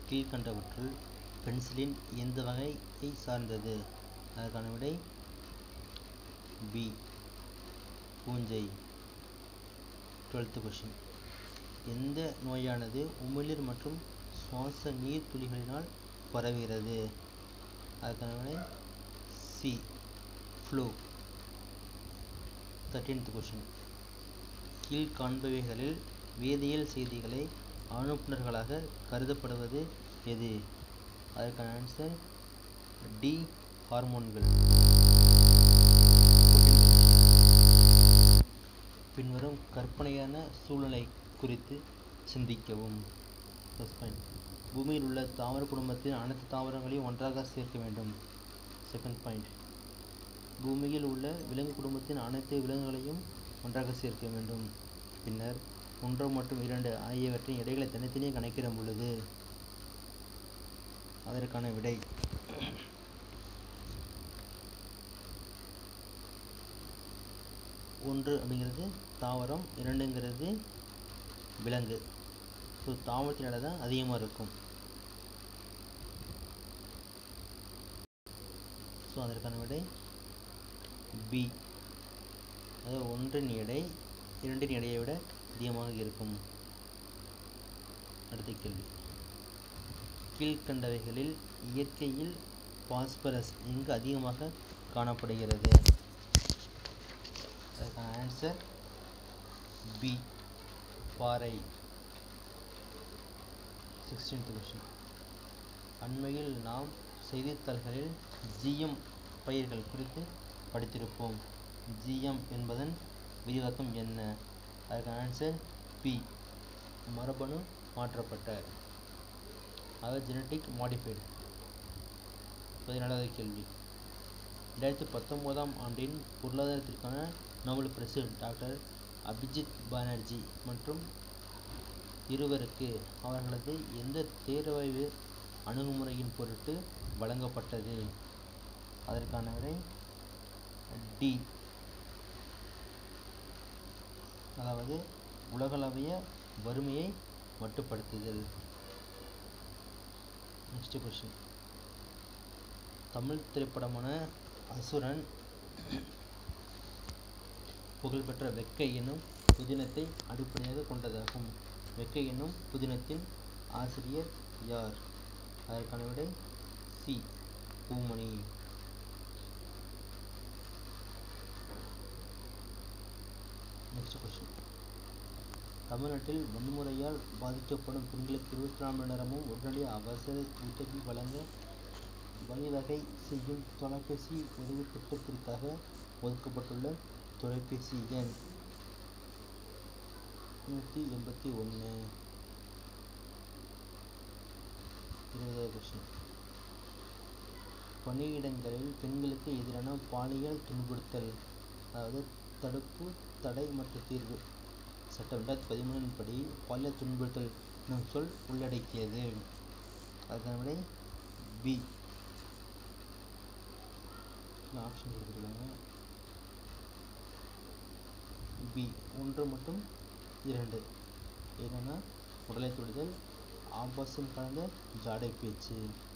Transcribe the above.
கீழ்கண்டவற்றுள் பென்சிலின் எந்த வகையை சார்ந்தது அதற்கான விடை பி பூஞ்சை டுவெல்த்து கொஷின் எந்த நோயானது உமிழ்நீர் மற்றும் சுவாச நீர் துளிகளினால் பரவுகிறது அதற்கான விடை சி ஃப்ளூ தேர்ட்டீன்த் கொஷின் கீழ்காண்பவைகளில் வேதியியல் செய்திகளை அனுப்புநர்களாக கருதப்படுவது எது அதற்கான ஆன்சர் டி ஹார்மோன்கள் பின்வரும் கற்பனையான சூழ்நிலை குறித்து சிந்திக்கவும் ஃபர்ஸ்ட் பாயிண்ட் பூமியில் உள்ள தாவர குடும்பத்தின் அனைத்து தாவரங்களையும் ஒன்றாக சேர்க்க வேண்டும் செகண்ட் பாயிண்ட் பூமியில் உள்ள விலங்கு குடும்பத்தின் அனைத்து விலங்குகளையும் ஒன்றாக சேர்க்க வேண்டும் பின்னர் ஒன்று மற்றும் இரண்டு ஆகியவற்றின் எடைகளை தனித்தனியே கணக்கிடும் பொழுது அதற்கான விடை ஒன்று அப்படிங்கிறது தாவரம் இரண்டுங்கிறது விலங்கு ஸோ தாவரத்தின் எடை தான் அதிகமாக இருக்கும் ஸோ அதற்கான விடை பி அதாவது ஒன்றின் எடை இரண்டின் எடையை விட அதிகமாக இருக்கும் அடுத்த கேள்வி கீழ்கண்டவைகளில் இயற்கையில் பாஸ்பரஸ் எங்கு அதிகமாக காணப்படுகிறது அதற்கான ஆன்சர் பி பாறை சிக்ஸ்டீன்த் கொஷின் அண்மையில் நாம் செய்தித்தாள்களில் ஜிஎம் பயிர்கள் குறித்து படித்திருப்போம் ஜிஎம் என்பதன் விரிவாக்கம் என்ன அதற்கான ஆன்சர் பி மரபணு மாற்றப்பட்ட அதாவது ஜெனட்டிக் மாடிஃபைடு பதினாலாவது கேள்வி ரெண்டாயிரத்தி பத்தொம்போதாம் ஆண்டின் பொருளாதாரத்திற்கான நோபல் பரிசு டாக்டர் அபிஜித் பானர்ஜி மற்றும் இருவருக்கு அவர்களது எந்த தேர்வாய்வு அணுகுமுறையின் பொருட்டு வழங்கப்பட்டது அதற்கான விடை டி அதாவது உலகளவிய வறுமையை மட்டுப்படுத்துதல் நெக்ஸ்ட் கொஷின் தமிழ் திரைப்படமான அசுரன் புகழ்பெற்ற வெக்கை என்னும் புதினத்தை அடிப்படையாக கொண்டதாகும் வெக்கை என்னும் புதினத்தின் ஆசிரியர் யார் அதற்கான விடை சி பூமணி நெக்ஸ்ட் கொஸ்டின் தமிழ்நாட்டில் வன்முறையால் பாதிக்கப்படும் பெண்களுக்கு இருபத்தி நாலு மணி நேரமும் உடனடி அவசர உதவி வழங்க வழிவகை செய்யும் தொலைபேசி உதவி திட்டத்திற்காக ஒதுக்கப்பட்டுள்ள தொலைபேசி எண் நூற்றி எண்பத்தி ஒன்று இருபதாவது கொஸ்டின் பணியிடங்களில் பெண்களுக்கு எதிரான பாலியல் துன்புறுத்தல் அதாவது தடுப்பு தடை மற்றும் தீர்வு சட்டம் ரெண்டாயிரத்தி பதிமூணின் படி பாலியல் துன்புறுத்தல் என்னும் சொல் உள்ளடக்கியது அதன் விடை பி ஆப்ஷன் கொடுத்துருக்காங்க பி ஒன்று மற்றும் இரண்டு என்னென்னா உடலை தொடுதல் ஆபாசம் கலந்த ஜாடை பேச்சு